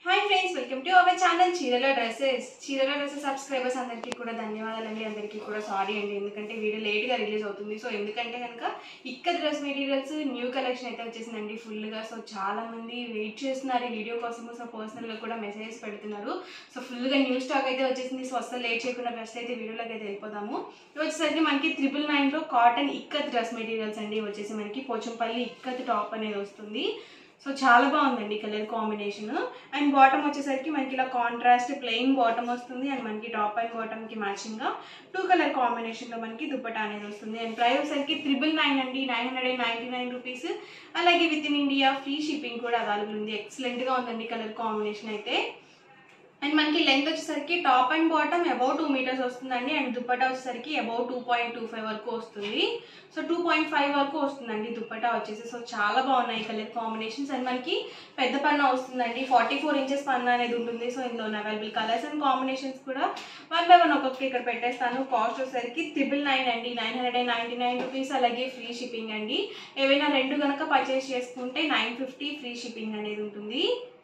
hi friends welcome to our channel చీరల dresses చీరల dresses subscribers అందరికీ కూడా ధన్యవాదాలండి అందరికీ కూడా సారీ అండి ఎందుకంటే వీడియో లేట్గా రిలీజ్ అవుతుంది సో ఎందుకంటే కనుక ఇక్కడ డ్రెస్ మెటీరియల్స్ న్యూ కలెక్షన్ అయితే వచ్చేసిందండి ఫుల్గా సో చాలా మంది వెయిట్ చేస్తున్నారు ఈ వీడియో కోసము సో పర్సనల్గా కూడా మెసేజెస్ పెడుతున్నారు సో ఫుల్గా న్యూ స్టాక్ అయితే వచ్చేసింది సో అసలు లేట్ చేయకుండా ఫస్ట్ అయితే వీడియోలోకి అయితే వెళ్ళిపోదాము ఇది వచ్చేసరికి మనకి త్రిపుల్ నైన్లో కాటన్ ఇక్కత్ డ్రెస్ మెటీరియల్స్ అండి వచ్చేసి మనకి పోచంపల్లి ఇక్కత్ టాప్ అనేది వస్తుంది సో చాలా బాగుందండి కలర్ కాంబినేషన్ అండ్ బాటమ్ వచ్చేసరికి మనకి ఇలా కాంట్రాస్ట్ ప్లెయిన్ బాటమ్ వస్తుంది అండ్ మనకి టాప్ అండ్ బాటమ్కి మ్యాచింగ్గా టూ కలర్ కాంబినేషన్లో మనకి దుప్పటా అనేది వస్తుంది అండ్ ప్రైస్ వచ్చేసరికి త్రిబుల్ నైన్ అండి nine hundred and ninety nine rupees అలాగే with in India free shipping కూడా అవైలబుల్ ఉంది ఎక్సలెంట్గా ఉందండి కలర్ కాంబినేషన్ అయితే అండ్ మనకి లెంత్ వచ్చేసరికి top and bottom about two metres వస్తుందండి అండ్ దుప్పటా వచ్చేసరికి about two point two five వరకు వస్తుంది సో టూ పాయింట్ ఫైవ్ వరకు వస్తుందండి దుప్పటా వచ్చేసి సో చాలా బాగున్నాయి కలర్ కాంబినేషన్స్ అండ్ మనకి పెద్ద పన్న వస్తుందండి ఫార్టీ ఫోర్ ఇంచెస్ పన్న అనేది ఉంటుంది సో ఇందులో అవైలబుల్ కలర్స్ అండ్ కాంబినేషన్స్ కూడా వన్ బై వన్ ఒక్కొక్కటి ఇక్కడ పెట్టేస్తాను కాస్ట్ వచ్చేసరికి త్రిబుల్ నైన్ అండి nine hundred and ninety nine rupees అలాగే ఫ్రీ షిప్పింగ్ అండి ఏవైనా రెండు కనుక పర్చేస్ చేసుకుంటే నైన్ ఫిఫ్టీ ఫ్రీ షిప్పింగ్ అనేది ఉంటుంది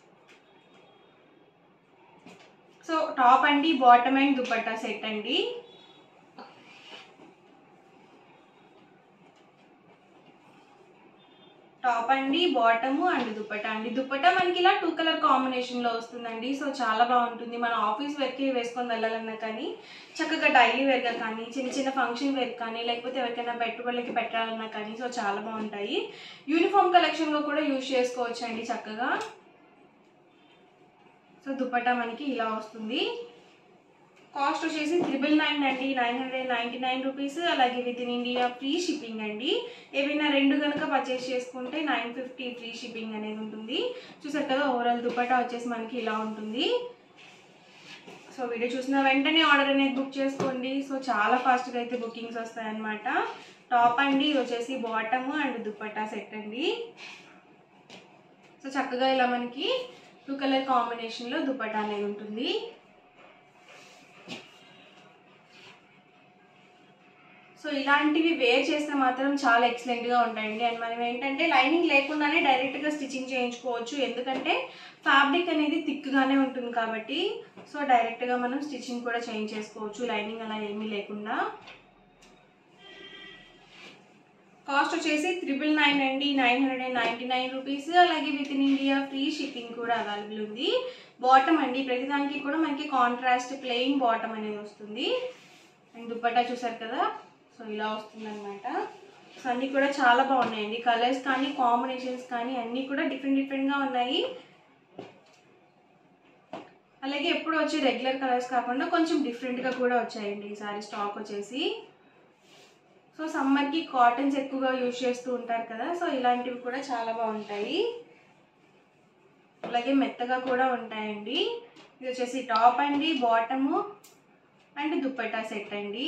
సో టాప్ అండి బాటమ్ అండ్ దుపట్టా సెట్ అండి టాప్ అండి బాటమ్ అండ్ దుపట్టా అండి దుపట్టా మనకి ఇలా టూ కలర్ కాంబినేషన్లో వస్తుందండి సో చాలా బాగుంటుంది మన ఆఫీస్ వేర్కి వేసుకొని వెళ్ళాలన్నా కానీ చక్కగా డైలీ వేర్గా కానీ చిన్న చిన్న ఫంక్షన్ వేర్ కానీ లేకపోతే ఎవరికైనా పెట్టుబడులకి పెట్టాలన్నా కానీ సో చాలా బాగుంటాయి యూనిఫామ్ కలెక్షన్లో కూడా యూజ్ చేసుకోవచ్చు అండి చక్కగా సో దుపట్టా మనకి ఇలా వస్తుంది కాస్ట్ వచ్చేసి త్రిబుల్ నైన్ అండి nine hundred ninety nine rupees అలాగే with in India free shipping అండి ఏవైనా రెండు కనుక పర్చేస్ చేసుకుంటే నైన్ ఫిఫ్టీ ఫ్రీ షిప్పింగ్ అనేది ఉంటుంది చూసారు కదా ఓవరాల్ దుపట్టా వచ్చేసి మనకి ఇలా ఉంటుంది సో వీడియో చూసిన వెంటనే ఆర్డర్ అనేది బుక్ చేసుకోండి సో చాలా ఫాస్ట్గా అయితే బుకింగ్స్ వస్తాయన్నమాట టాప్ అండి ఇది వచ్చేసి బాటమ్ అండ్ దుపట్టా సెట్ అండి సో చక్కగా ఇలా మనకి టూ కలర్ కాంబినేషన్లో దుపట్టా అనేది ఉంటుంది సో ఇలాంటివి వేర్ చేస్తే మాత్రం చాలా ఎక్సలెంట్గా ఉంటాయండి అండ్ మనం ఏంటంటే లైనింగ్ లేకుండానే డైరెక్ట్గా స్టిచ్చింగ్ చేయించుకోవచ్చు ఎందుకంటే ఫ్యాబ్రిక్ అనేది థిక్గానే ఉంటుంది కాబట్టి సో డైరెక్ట్గా మనం స్టిచ్చింగ్ కూడా చేయించేసుకోవచ్చు లైనింగ్ అలా ఏమీ లేకుండా కాస్ట్ వచ్చేసి త్రిబుల్ నైన్ అండి nine hundred and ninety nine rupees అలాగే with in India free shipping కూడా అవైలబుల్ ఉంది బాటమ్ అండి ప్రతిదానికి కూడా మనకి కాంట్రాస్ట్ ప్లెయిన్ బాటమ్ అనేది వస్తుంది అండ్ దుప్పట్టా చూసారు కదా సో ఇలా వస్తుంది అనమాట సో అన్నీ కూడా చాలా బాగున్నాయండి కలర్స్ కానీ కాంబినేషన్స్ కానీ అన్నీ కూడా డిఫరెంట్ డిఫరెంట్గా ఉన్నాయి అలాగే ఎప్పుడు వచ్చే రెగ్యులర్ కలర్స్ కాకుండా కొంచెం డిఫరెంట్గా కూడా వచ్చాయండి ఈసారి స్టాక్ వచ్చేసి సో సమ్మర్కి కాటన్స్ ఎక్కువగా యూజ్ చేస్తూ ఉంటారు కదా సో ఇలాంటివి కూడా చాలా బాగుంటాయి అలాగే మెత్తగా కూడా ఉంటాయండి ఇది వచ్చేసి టాప్ అండి బాటము అండ్ దుప్పట్టా సెట్ అండి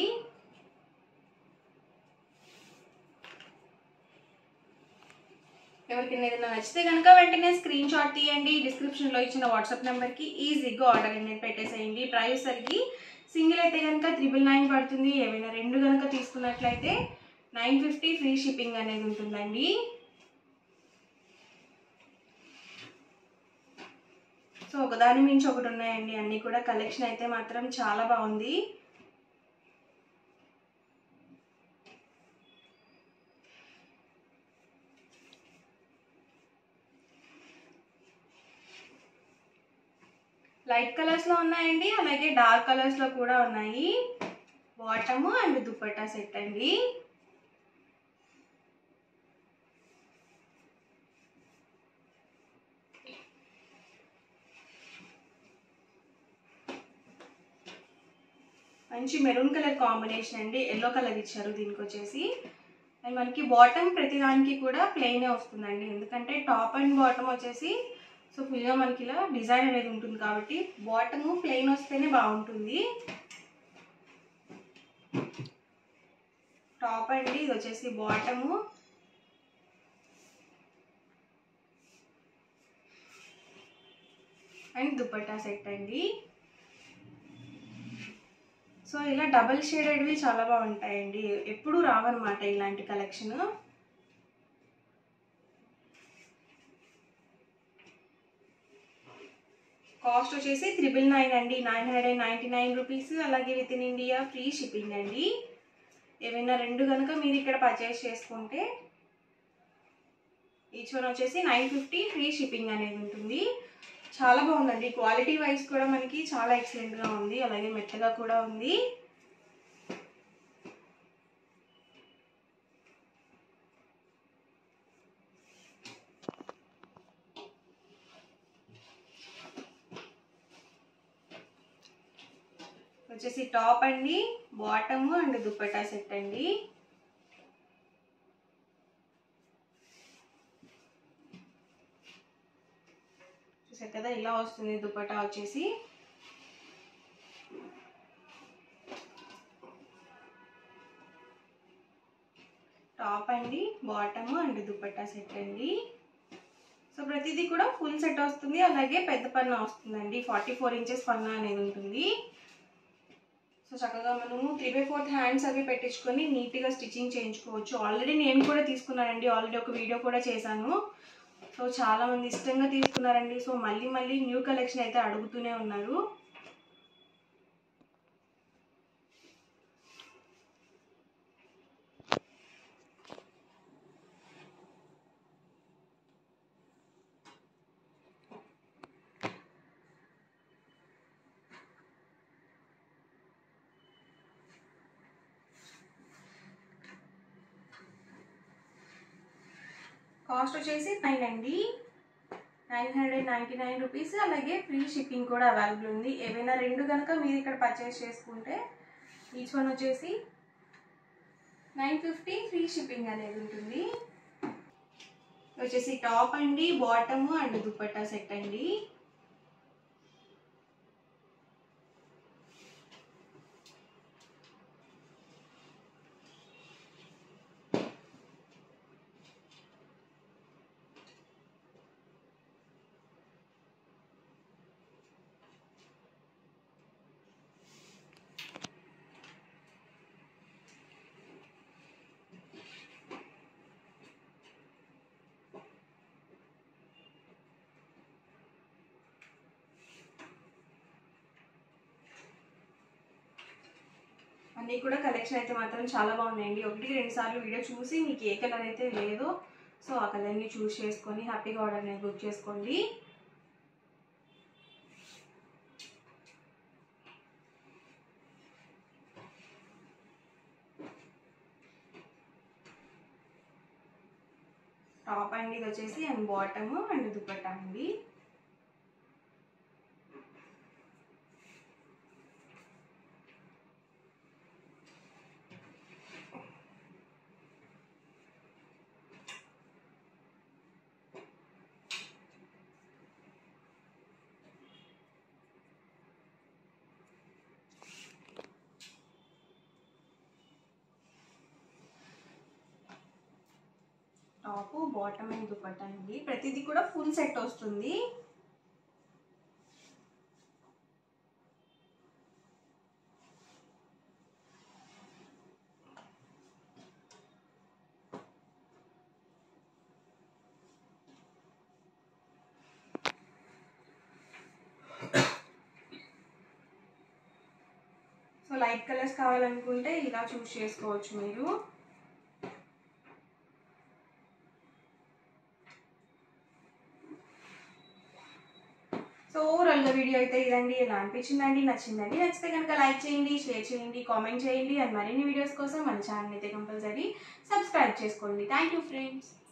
ఎవరికైనా ఏదైనా నచ్చితే కనుక వెంటనే స్క్రీన్ షాట్ తీయండి డిస్క్రిప్షన్లో ఇచ్చిన వాట్సాప్ నెంబర్కి ఈజీగా ఆర్డర్ అనేది పెట్టేసేయండి ప్రైస్ సరికి సింగిల్ అయితే కనుక త్రిబుల్ నైన్ పడుతుంది ఏమైనా రెండు కనుక తీసుకున్నట్లయితే నైన్ ఫిఫ్టీ ఫ్రీ షిప్పింగ్ అనేది ఉంటుందండి సో ఒకదాని మించి ఒకటి ఉన్నాయండి అన్నీ కూడా కలెక్షన్ అయితే మాత్రం చాలా బాగుంది లైట్ కలర్స్లో ఉన్నాయండి అలాగే డార్క్ కలర్స్లో కూడా ఉన్నాయి బాటము అండ్ దుపట్టా సెట్ అండి మంచి మెరూన్ కలర్ కాంబినేషన్ అండి ఎల్లో కలర్ ఇచ్చారు దీనికి వచ్చేసి అండ్ మనకి బాటమ్ ప్రతిదానికి కూడా ప్లెయినే వస్తుందండి ఎందుకంటే టాప్ అండ్ బాటమ్ వచ్చేసి సో ఫుల్గా మనకి ఇలా డిజైన్ అనేది ఉంటుంది కాబట్టి బాటము ప్లెయిన్ వస్తేనే బాగుంటుంది టాప్ అండి ఇది వచ్చేసి బాటము అండ్ దుపట్టా సెట్ అండి సో ఇలా డబల్ షేడెడ్వి చాలా బాగుంటాయండి ఎప్పుడు రావన్నమాట ఇలాంటి కలెక్షన్ కాస్ట్ వచ్చేసి త్రిబుల్ నైన్ అండి nine hundred and ninety nine rupees అలాగే with in India free shipping అండి ఏవైనా రెండు కనుక మీరు ఇక్కడ పర్చేస్ చేసుకుంటే ఈచ్ వన్ వచ్చేసి నైన్ ఫిఫ్టీ ఫ్రీ షిప్పింగ్ అనేది ఉంటుంది చాలా బాగుందండి క్వాలిటీ వైజ్ కూడా మనకి చాలా ఎక్సలెంట్గా ఉంది అలాగే మెత్తగా కూడా ఉంది వచ్చేసి టాప్ అండి బాటమ్ అండ్ దుప్పటా సెట్ అండి చూసారు కదా ఇలా వస్తుంది దుప్పటా వచ్చేసి టాప్ అండి బాటమ్ అండ్ దుప్పట్టా సెట్ అండి సో ప్రతిదీ కూడా ఫుల్ సెట్ వస్తుంది అలాగే పెద్ద పన్నా వస్తుందండి ఫార్టీ ఫోర్ ఇంచెస్ పన్నా అనేది ఉంటుంది సో చక్కగా మనము త్రీ బై ఫోర్త్ హ్యాండ్స్ అవి పెట్టించుకొని నీట్గా స్టిచ్చింగ్ చేయించుకోవచ్చు ఆల్రెడీ నేను కూడా తీసుకున్నానండి ఆల్రెడీ ఒక వీడియో కూడా చేశాను సో చాలా మంది ఇష్టంగా తీసుకున్నారండి సో మళ్ళీ మళ్ళీ న్యూ కలెక్షన్ అయితే అడుగుతూనే ఉన్నారు కాస్ట్ వచ్చేసి నైన్ అండి nine hundred ninety nine rupees అలాగే ఫ్రీ షిప్పింగ్ కూడా అవైలబుల్ ఉంది ఏవైనా రెండు కనుక మీరు ఇక్కడ పర్చేస్ చేసుకుంటే ఈచ్ వన్ వచ్చేసి నైన్ ఫిఫ్టీ ఫ్రీ షిప్పింగ్ అనేది ఉంటుంది వచ్చేసి టాప్ అండి బాటమ్ అండ్ దుప్పట్టా సెట్ అండి అన్నీ కూడా కలెక్షన్ అయితే మాత్రం చాలా బాగున్నాయండి ఒకటి రెండు సార్లు వీడియో చూసి మీకు ఏ కలర్ అయితే లేదో సో ఆ కలర్ని చూస్ చేసుకొని హ్యాపీగా ఆర్డర్ అనేది బుక్ చేసుకోండి టాప్ అండి ఇది వచ్చేసి అండ్ బాటమ్ అండ్ దుపట్టా అండి టాప్ బాటమ్ అండ్ దుపట్టా అండి ప్రతిదీ కూడా ఫుల్ సెట్ వస్తుంది సో లైట్ కలర్స్ కావాలనుకుంటే ఇలా చూస్ చేసుకోవచ్చు మీరు సో ఓవరాల్గా వీడియో అయితే ఇదండి ఎలా అనిపించిందండి నచ్చిందండి నచ్చితే కనుక లైక్ చేయండి షేర్ చేయండి కామెంట్ చేయండి అండ్ మరిన్ని వీడియోస్ కోసం మన ఛానల్ అయితే కంపల్సరీ సబ్స్క్రైబ్ చేసుకోండి థ్యాంక్ యూ ఫ్రెండ్స్